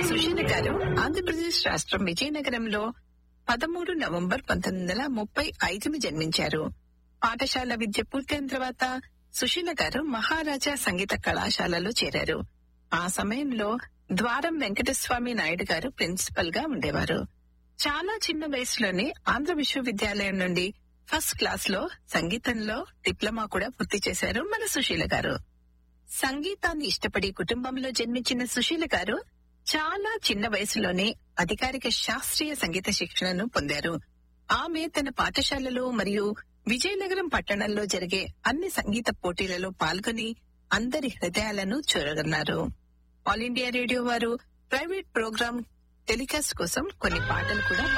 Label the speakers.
Speaker 1: సుశీల గారు ఆంధ్రప్రదేశ్ రాష్ట్రం విజయనగరంలో పదమూడు నవంబర్ పంతొమ్మిది వందల ముప్పై ఐదును జన్మించారు పాఠశాల విద్య పూర్తయిన తర్వాత సుశీల గారు మహారాజా సంగీత కళాశాలలో చేరారు ఆ సమయంలో ద్వారం వెంకటస్వామి నాయుడు గారు ప్రిన్సిపల్ గా ఉండేవారు చాలా చిన్న వయసులోనే ఆంధ్ర విశ్వవిద్యాలయం నుండి ఫస్ట్ క్లాస్ లో సంగీతంలో డిప్లొమా కూడా పూర్తి చేశారు మన సుశీల గారు సంగీతాన్ని ఇష్టపడి కుటుంబంలో జన్మించిన సుశీల గారు చాలా చిన్న వయసులోనే అధికారిక శాస్త్రీయ సంగీత శిక్షణను పొందారు ఆమె తన పాఠశాలలో మరియు విజయనగరం పట్టణంలో జరిగే అన్ని సంగీత పోటీలలో పాల్గొని అందరి హృదయాలను చూరగన్నారు ఆల్ ఇండియా రేడియో వారు ప్రైవేట్ ప్రోగ్రామ్ టెలికాస్ట్ కోసం కొన్ని పాటలు కూడా